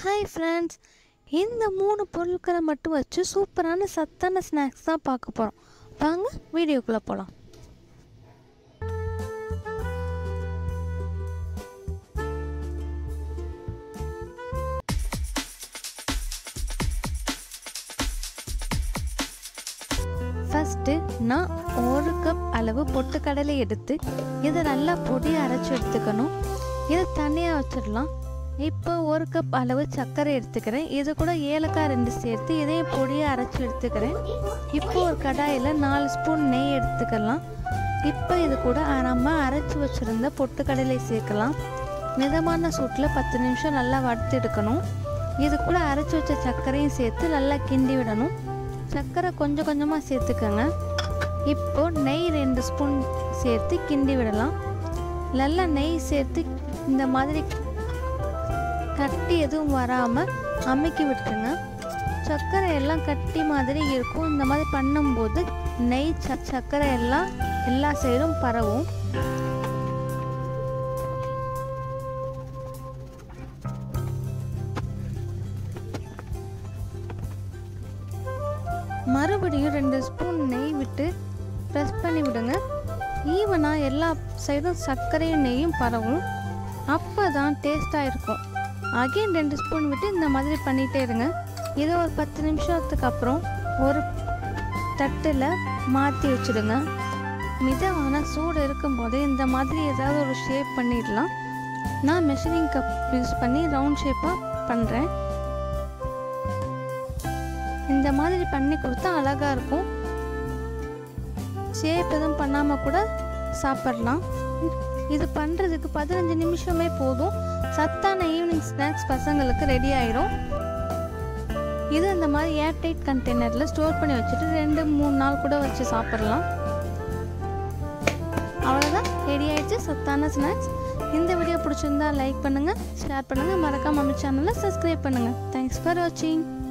hi friends இந்த மூணு பொருட்களை மட்டும் வச்சு சூப்பரான சத்தான ஸ்நாக்ஸ் தான் பார்க்க போகிறோம் வாங்க வீடியோக்குள்ளே போகலாம் ஃபஸ்ட்டு நான் ஒரு கப் அளவு பொட்டுக்கடலை எடுத்து இதை நல்லா பொடியை அரைச்சி எடுத்துக்கணும் இதை தனியாக வச்சிடலாம் இப்போ ஒரு கப் அளவு சர்க்கரை எடுத்துக்கிறேன் இது கூட ஏலக்காய் ரெண்டு சேர்த்து இதையும் பொடியை அரைச்சி எடுத்துக்கிறேன் இப்போ ஒரு கடாயில் நாலு ஸ்பூன் நெய் எடுத்துக்கலாம் இப்போ இது கூட நம்ம அரைச்சி வச்சுருந்த பொட்டுக்கடலை சேர்க்கலாம் மிதமான சூட்டில் பத்து நிமிஷம் நல்லா வறுத்து எடுக்கணும் இது கூட அரைச்சி வச்ச சர்க்கரையும் சேர்த்து நல்லா கிண்டி விடணும் சர்க்கரை கொஞ்சம் கொஞ்சமாக சேர்த்துக்கோங்க இப்போ நெய் ரெண்டு ஸ்பூன் சேர்த்து கிண்டி விடலாம் நல்லா நெய் சேர்த்து இந்த மாதிரி கட்டி எதுவும் வராமல் அமுக்கி விட்டுருங்க சர்க்கரை எல்லாம் கட்டி மாதிரி இருக்கும் இந்த மாதிரி பண்ணும்போது நெய் ச சர்க்கரை எல்லாம் எல்லா சைடும் பரவும் மறுபடியும் ரெண்டு ஸ்பூன் நெய் விட்டு ப்ரெஸ் பண்ணி விடுங்க ஈவனாக எல்லா சைடும் சர்க்கரையும் நெய்யும் பரவும் அப்போ தான் டேஸ்ட்டாக இருக்கும் அகைன் ரெண்டு ஸ்பூன் விட்டு இந்த மாதிரி பண்ணிகிட்டே இருங்க இதை ஒரு பத்து நிமிஷத்துக்கு அப்புறம் ஒரு தட்டில் மாற்றி வச்சுடுங்க மிதமான சூடு இருக்கும்போது இந்த மாதிரி ஏதாவது ஒரு ஷேப் பண்ணிடலாம் நான் மெஷரிங் கப் யூஸ் பண்ணி ரவுண்ட் ஷேப்பாக பண்ணுறேன் இந்த மாதிரி பண்ணி கொடுத்தா அழகாக இருக்கும் ஷேப் எதுவும் பண்ணாமல் கூட சாப்பிட்லாம் இது பண்ணுறதுக்கு பதினஞ்சு நிமிஷமே போதும் சத்தான ஈவினிங் ஸ்நாக்ஸ் பசங்களுக்கு ரெடி ஆயிரும் இது இந்த மாதிரி ஏர்டைட் கண்டெய்னரில் ஸ்டோர் பண்ணி வச்சுட்டு ரெண்டு மூணு நாள் கூட வச்சு சாப்பிட்லாம் அவ்வளோதான் ரெடி ஆயிடுச்சு சத்தான ஸ்நாக்ஸ் இந்த வீடியோ பிடிச்சிருந்தா லைக் பண்ணுங்கள் ஷேர் பண்ணுங்கள் மறக்காம நம்ம சேனலை சப்ஸ்கிரைப் பண்ணுங்கள் தேங்க்ஸ் ஃபார் வாட்சிங்